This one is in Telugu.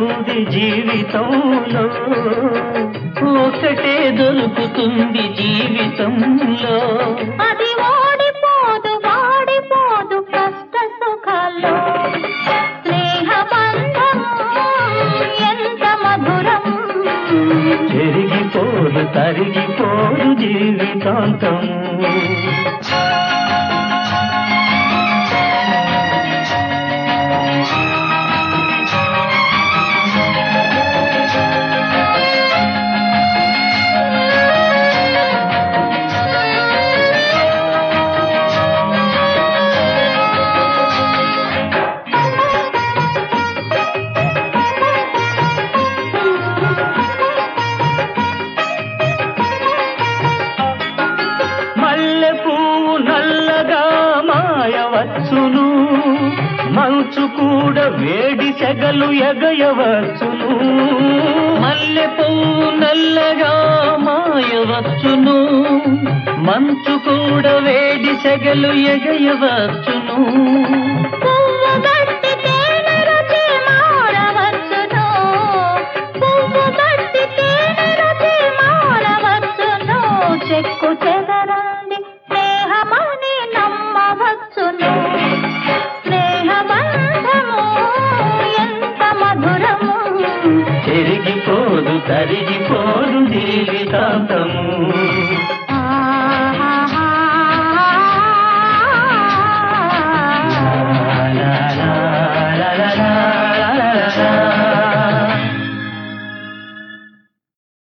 దొరుకుతుంది జీవితంలో ఒకటే దొరుకుతుంది జీవితంలో అది ఓడిపోదు వాడిపోదు కష్ట సుఖాల్లో స్నేహబంధము ఎంత మధురం చెరిగిపోదు తరిగిపోదు జీవితాంతం మల్లె పువ్వు నల్లగా మాయవచ్చును మంచు కూడా వేడి సెగలు ఎగయవచ్చును మల్లె పువ్వు నల్లగా మాయవచ్చును మంచు కూడా వేడి సెగలు ఎగయవచ్చును పువ్వు గట్టి తేనె రుచి మారవచ్చును పువ్వు గట్టి తేనె రుచి మారవచ్చును చెక్కు చెదరంది స్నేహమని నమ్మవచ్చును స్నేహబంధము ఎంత మధురము చెరిగిపోదు తరిగిపోదు జీవితాంతము